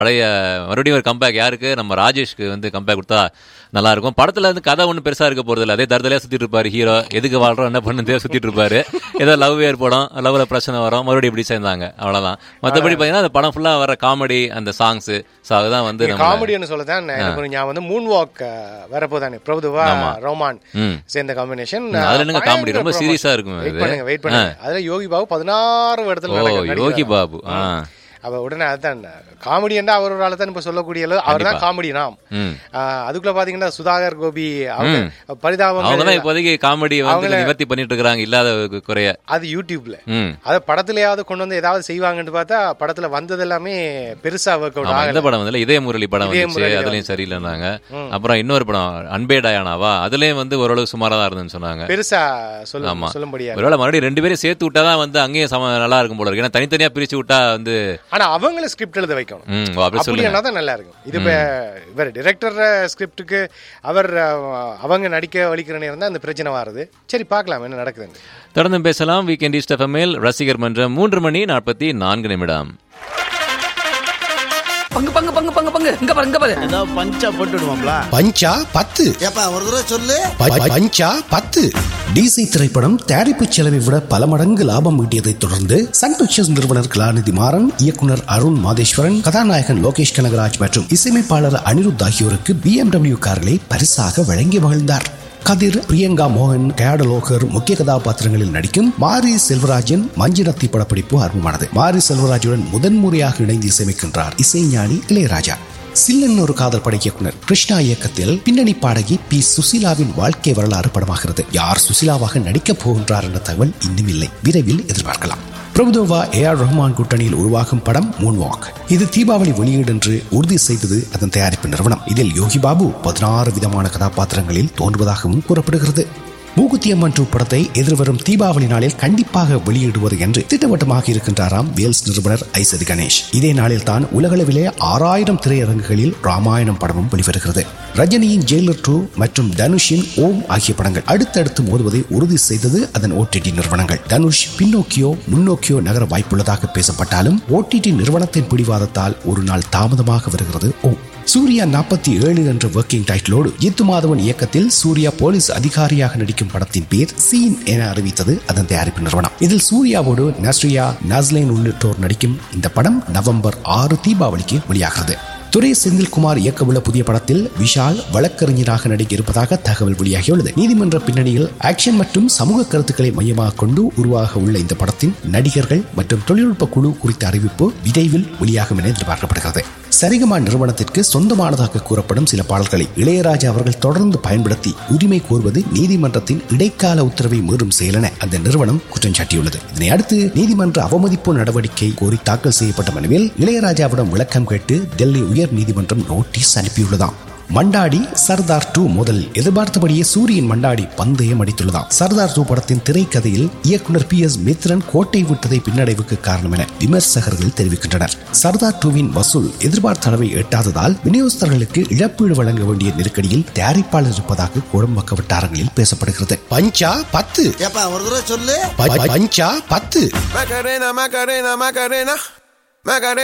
பழைய மறுபடியும் ஒரு கம்பேக் யாருக்கு நம்ம ராஜேஷ்க்கு வந்து கம்பேக் கொடுத்தா நல்லா இருக்கும் படத்துல வந்து கதை ஒன்றும் பெருசா இருக்க போறது இல்லை அதே தரதலையா சுத்திட்டு இருப்பாரு ஹீரோ எதுக்கு வாழ்றோம் என்ன பண்ணுதே சுத்திட்டு இருப்பாரு ஏதோ லவ் ஏற்படும் லவ்ல பிரச்சனை வரும் மறுபடியும் இப்படி சேர்ந்தாங்க அவ்வளவுதான் மற்றபடி பார்த்தீங்கன்னா அந்த படம் ஃபுல்லா வர காமெடி அந்த சாங்ஸ் ஸோ அதுதான் வந்து நம்ம காமெடின்னு சொல்லதான் எனக்கு ஒரு ஞாபகம் வந்து மூன் வாக் வரப்போதானே பிரபுதுவா ரோமான் ம். சேர்ந்த காம்பினேஷன் அதுல என்னங்க comedy? ரொம்ப serious ஆ இருக்கும் வெயிட் இது. பண்ணுங்க வெயிட் பண்ணுங்க அதுல யோகி பாபு பதினாறு இடத்துல ஓ நடக்க- யோகி நடிக்கிறாராம். பாபு ஆ அவ உடனே அதுதான் காமெடி என்றா அவர் ஒரு ஆளு இப்ப சொல்லக்கூடிய அளவு அவர் தான் காமெடி நாம் ம் ஆஹ் அதுக்குள்ள பாத்தீங்கன்னா சுதாகர் கோபி அவங்க அவங்க பரிதாபங்கள் தான் இப்போதைக்கு காமெடி வந்து நிவர்த்தி பண்ணிட்டு இருக்காங்க இல்லாத குறைய அது யூடியூப்ல ம் அத படத்துலயாவது கொண்டு வந்து ஏதாவது செய்வாங்கன்னு பார்த்தா படத்துல வந்தது எல்லாமே பெருசா ஒர்க் அவுட் ஆமா ஆகல இந்த படம் வந்து இதய முரளி படம் இதய வந்துச்சு முரளி அதுலயும் சரியில்லைன்னாங்க அப்புறம் இன்னொரு படம் அன்பே டயானாவா அதுலயும் வந்து ஓரளவு சுமாரா தான் இருந்துன்னு சொன்னாங்க பெருசா சொல்ல ஆமா. சொல்லும்படியா ஒருவேளை மறுபடியும் ரெண்டு பேரும் சேர்த்து விட்டாதான் வந்து அங்கேயும் சம நல்லா இருக்கும் போல இருக்கு ஏன்னா தனித்தனியா பிரிச்சு விட்டா வந்து ஆனா அவங்கள ஸ்கிரிப்ட் எழுத வைக்கணும் ம் ஓ, அப்படி சொல்லுங்க அப்படின்னா தான் நல்லா இருக்கும் இது இப்ப இவர் டிரெக்டர் ஸ்கிரிப்டுக்கு அவர் அஹ், அவங்க நடிக்க வலிக்கிற நேரம் தான் இந்த பிரச்சனை வருது சரி பார்க்கலாம் என்ன நடக்குதுன்னு தொடர்ந்து பேசலாம் வீக்கெண்ட் ஈஸ்ட் எஃப்எம்எல் ரசிகர் மன்றம் மூன்று மணி நாற்பத்தி நான்கு நிமிடம் பங்கு பங்கு பங்கு பங்கு பங்கு இங்க பாரு இங்க பாரு ஏதாவது பஞ்சா போட்டுடுவாங்களா பஞ்சா பத்து ஏப்பா ஒரு தடவை சொல்லு ப- ப- பஞ்சா பத்து டிசி திரைப்படம் தயாரிப்பு செலவை விட பல மடங்கு லாபம் ஈட்டியதைத் தொடர்ந்து சன் பிக்சர்ஸ் நிறுவனர் கலாநிதி மாறன் இயக்குனர் அருண் மாதேஸ்வரன் கதாநாயகன் லோகேஷ் கனகராஜ் மற்றும் இசையமைப்பாளர் அனிருத் ஆகியோருக்கு BMW கார்களை பரிசாக வழங்கி மகிழ்ந்தார் கதிர் பிரியங்கா மோகன் கேடலோகர் முக்கிய கதாபாத்திரங்களில் நடிக்கும் மாரி செல்வராஜன் மஞ்சிரத்தி படப்பிடிப்பு ஆரம்பமானது மாரி செல்வராஜுடன் முதன்முறையாக இணைந்து இசையமைக்கின்றார் இசைஞானி இளையராஜா சில்லன் ஒரு காதல் பட இயக்குனர் கிருஷ்ணா இயக்கத்தில் பின்னணி பாடகி பி சுசிலாவின் வாழ்க்கை வரலாறு படமாகிறது யார் சுசிலாவாக நடிக்கப் போகின்றார் என்ற தகவல் இன்னும் இல்லை விரைவில் எதிர்பார்க்கலாம் பிரபுதோவா ஏ ஆர் ரஹ்மான் கூட்டணியில் உருவாகும் படம் மூன் வாக் இது தீபாவளி வெளியீடு என்று உறுதி செய்தது அதன் தயாரிப்பு நிறுவனம் இதில் யோகி பாபு பதினாறு விதமான கதாபாத்திரங்களில் தோன்றுவதாகவும் கூறப்படுகிறது மூக்குத்தி அம்மன் டூ படத்தை எதிர்வரும் தீபாவளி நாளில் கண்டிப்பாக வெளியிடுவது என்று திட்டவட்டமாக இருக்கின்றாராம் வேல்ஸ் நிறுவனர் ஐசதி கணேஷ் இதே நாளில் தான் உலகளவிலே ஆறாயிரம் திரையரங்குகளில் ராமாயணம் படமும் வெளிவருகிறது ரஜினியின் ஜெயிலர் டூ மற்றும் தனுஷின் ஓம் ஆகிய படங்கள் அடுத்தடுத்து மோதுவதை உறுதி செய்தது அதன் ஓடிடி நிறுவனங்கள் தனுஷ் பின்னோக்கியோ முன்னோக்கியோ நகர வாய்ப்புள்ளதாக பேசப்பட்டாலும் ஓடிடி நிறுவனத்தின் பிடிவாதத்தால் ஒரு நாள் தாமதமாக வருகிறது ஓம் சூர்யா நாற்பத்தி ஏழு என்ற ஒர்க்கிங் டைட்டிலோடு ஜித்து மாதவன் இயக்கத்தில் சூர்யா போலீஸ் அதிகாரியாக நடிக்கும் படத்தின் பேர் சீன் என அறிவித்தது அதன் தயாரிப்பு நிறுவனம் இதில் சூர்யாவோடு நஸ்ரியா நஸ்லைன் உள்ளிட்டோர் நடிக்கும் இந்த படம் நவம்பர் ஆறு தீபாவளிக்கு வெளியாகிறது துரை செந்தில்குமார் இயக்கவுள்ள புதிய படத்தில் விஷால் வழக்கறிஞராக நடிக்க இருப்பதாக தகவல் வெளியாகியுள்ளது நீதிமன்ற பின்னணியில் ஆக்ஷன் மற்றும் சமூக கருத்துக்களை மையமாக கொண்டு உருவாக உள்ள இந்த படத்தின் நடிகர்கள் மற்றும் தொழில்நுட்ப குழு குறித்த அறிவிப்பு விரைவில் வெளியாகும் என எதிர்பார்க்கப்படுகிறது சரிகமா நிறுவனத்திற்கு சொந்தமானதாக கூறப்படும் சில பாடல்களை இளையராஜா அவர்கள் தொடர்ந்து பயன்படுத்தி உரிமை கோருவது நீதிமன்றத்தின் இடைக்கால உத்தரவை மீறும் செயல் என அந்த நிறுவனம் குற்றம் சாட்டியுள்ளது இதனை அடுத்து நீதிமன்ற அவமதிப்பு நடவடிக்கை கோரி தாக்கல் செய்யப்பட்ட மனுவில் இளையராஜாவிடம் விளக்கம் கேட்டு டெல்லி உயர் நீதிமன்றம் நோட்டீஸ் அனுப்பியுள்ளதாம் மண்டாடி சர்தார் டூ முதல் எதிர்பார்த்தபடியே சூரியன் மண்டாடி பந்தயம் அடித்துள்ளதாம் சர்தார் டூ படத்தின் திரைக்கதையில் இயக்குனர் பி எஸ் மித்ரன் கோட்டை விட்டதை பின்னடைவுக்கு காரணம் என விமர்சகர்கள் தெரிவிக்கின்றனர் சர்தார் டூவின் வசூல் எதிர்பார்த்த அளவை எட்டாததால் விநியோகஸ்தர்களுக்கு இழப்பீடு வழங்க வேண்டிய நெருக்கடியில் தயாரிப்பாளர் இருப்பதாக குடும்ப வட்டாரங்களில் பேசப்படுகிறது பஞ்சா பத்து ஏப்பா ஒரு தடவை சொல்லு ப- பஞ்சா பத்து Macarena, Macarena, Macarena. Macarena.